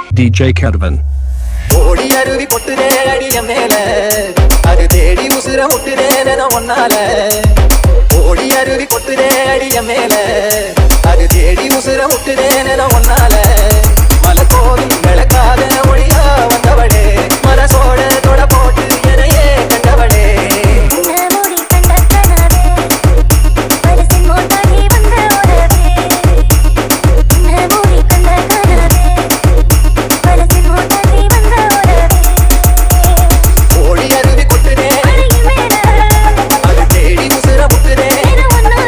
DJ Kevin. ஓடி அருவி கொட்டுதே அடிய மேல அது தேடி உசுர முட்டுதேன ஒன்னால ஓடி அருவி கொட்டுதே அடிய மேல அது தேடி உசுர முட்டுதேன ஒன்னால மலை கோவில் விளக்காத ஒளியா வந்தவளே மனசோட தொட போட்டு எனையே கண்டவளே மூடி கண்ட கனவே பரிசின் மோட்டாகி வந்த உறவே மூடி கண்ட கனவே பரிசின் மோட்டாகி வந்த உறவே ஓடி அருவி கொட்டுதே அழகி மேல அது தேடி உசுர முட்டுதே என ஒன்னால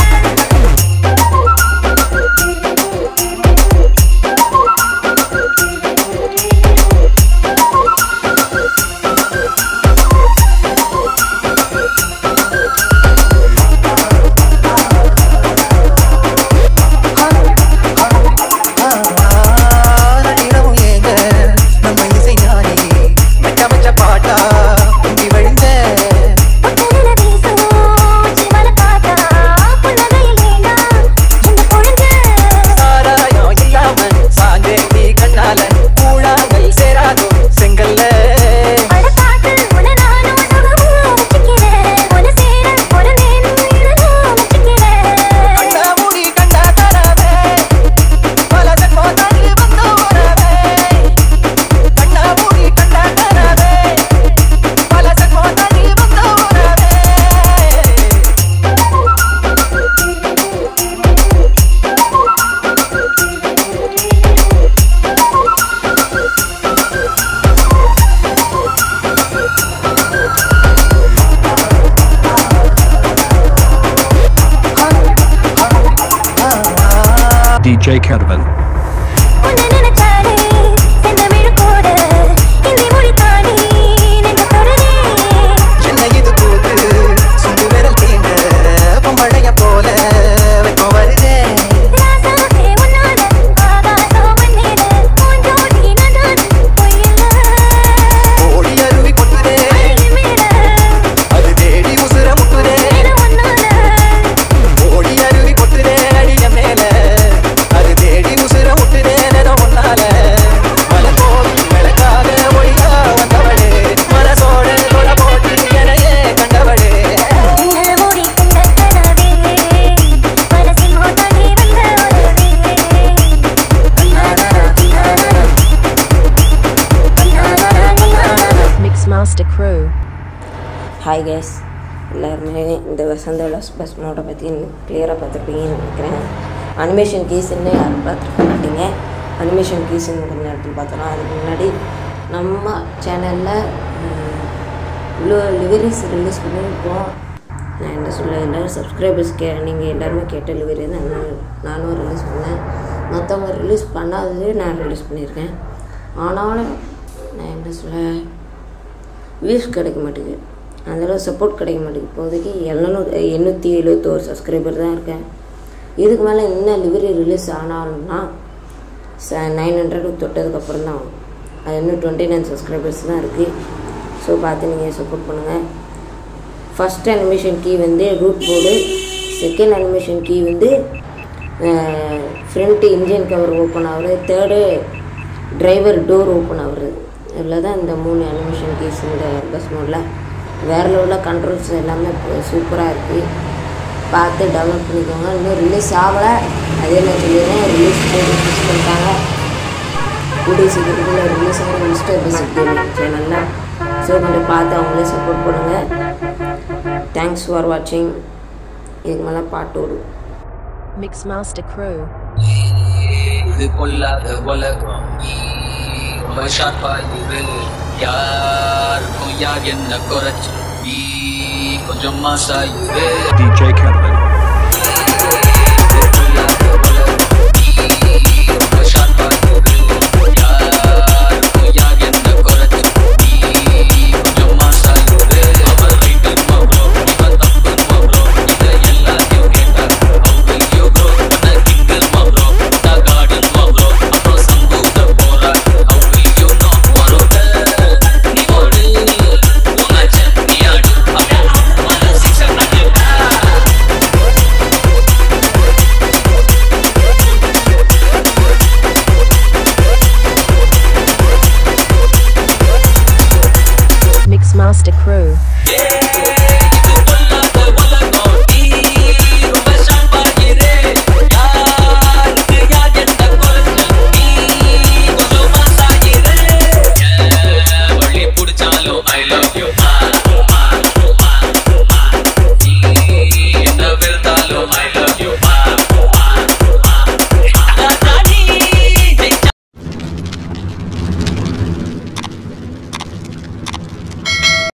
நடினமும் ஏங்க நம்ம இசை ஞானி மெச்ச மெச்ச பாட்டா பொங்கி வழிந்த பொட்டலில வீசும் சிவல காத்தா புன்னகையில் நீனா இந்த பொழுது சாராயம் இல்லாம சாஞ்சே நீ கண்ணால கூழாங்கல் சேராதோ செங்கல்ல அட பாட்டு உன நானும் சுகமும் வச்சுக்கிறேன் உன சேர ஒரு நேரம் இழந்தும் வச்சுக்கிறேன் கண்ணா மூடி கண்டா தராவே பல ஜென்மோ தாண்டி வந்த உறவே கண்ணா மூடி கண்டா தராவே பல ஜென்மோ தாண்டி வந்த உறவே DJ Kevin. உன்னை நினைச்சாலே செந்தமிழ் கூட ஹிந்தி மொழி தானே நெஞ்ச தொடுதே என்ன இது கூத்து சுண்டு விரல் தீண்ட பொம்பளைய போல வெப்பம் வருதே ராசாவே உன்னால ஆகாசம் மண்ணில பூஞ்சோடி நடாது பொய்யில்ல ஓடி அருவி கொட்டுதே அழகி மேல அது தேடி உசுர முட்டுதே என ஒன்னால ஓடி அருவி கொட்டுதே அடிய மேல அது தேடி உசுர முட்டுதே நென ஒன்னால மலை கோவில் விளக்காத ஒளியா வந்தவளே மனசோட தொட போட்டு எனையே கண்டவளே என்ன மூடி கண்ட கனவே மனசில் மோட்டாகி வந்த உறவே Mix Master Crew. Hi guys எல்லாருமே இந்த வசந்த விலாஸ் பஸ் மோட்டை பற்றி கிளியராக பார்த்துருப்பீங்கன்னு நினைக்கிறேன் அனிமேஷன் கீஸ் இன்னும் யாரும் பார்த்துருக்க மாட்டீங்க அனிமேஷன் கீஸ் இன்னும் கொஞ்சம் நேரத்தில் பார்த்தோம்னா அதுக்கு முன்னாடி நம்ம சேனலில் இவ்வளோ லிவரிஸ் ரிலீஸ் பண்ணியிருக்கோம் நான் என்ன சொல்ல எல்லோரும் சப்ஸ்கிரைபர்ஸ் கே நீங்கள் எல்லாருமே கேட்ட லிவரி தான் நான் நானும் ரிலீஸ் பண்ணேன் மற்றவங்க ரிலீஸ் பண்ணாததே நான் ரிலீஸ் பண்ணியிருக்கேன் ஆனாலும் நான் என்ன சொல்ல வியூஸ் கிடைக்க மாட்டேங்குது அதனால் சப்போர்ட் கிடைக்க மாட்டேங்குது இப்போதைக்கு எழுநூறு எண்ணூற்றி எழுபத்தோரு சப்ஸ்கிரைபர் தான் இருக்கேன் இதுக்கு மேலே இன்னும் லிவரி ரிலீஸ் ஆனாலும்னா ச நைன் ஹண்ட்ரட் தொட்டதுக்கப்புறம் தான் அது இன்னும் டுவெண்ட்டி நைன் சப்ஸ்கிரைபர்ஸ் தான் இருக்குது ஸோ பார்த்து நீங்கள் சப்போர்ட் பண்ணுங்கள் ஃபஸ்ட் அனிமேஷன் கீ வந்து root board second animation key வந்து ஃப்ரண்ட் இன்ஜின் கவர் ஓப்பன் ஆகுது தேர்டு டிரைவர் டோர் ஓப்பன் ஆகுறது இதில் தான் இந்த மூணு அனிமேஷன் கீஸ் இந்த பஸ் மோடில் வேறு லெவலில் கண்ட்ரோல்ஸ் எல்லாமே சூப்பராக இருக்குது பார்த்து டெவலப் பண்ணிக்கோங்க இன்னும் ரிலீஸ் ஆகலை அதே மாதிரி சொல்லிடுறேன் ரிலீஸ் ஃபிக்ஸ் பண்ணிட்டாங்க கூடிய சீக்கிரத்தில் ரிலீஸ் ஆகிற மிஸ்டர் பேசிக் கேமிங் சேனலில் ஸோ கொஞ்சம் பார்த்து அவங்களே சப்போர்ட் பண்ணுங்கள் தேங்க்ஸ் ஃபார் வாட்சிங் இதுக்கு மேலே பாட்டு ஓடும் Mix Master Crew. இது கொல்லாத உலகம் நீ ரொம்ப ஷார்ப்பா இரு யாருக்கும் யார் என்ன குறைச்சு நீ கொஞ்சம் மாசா இரு DJ Kevin.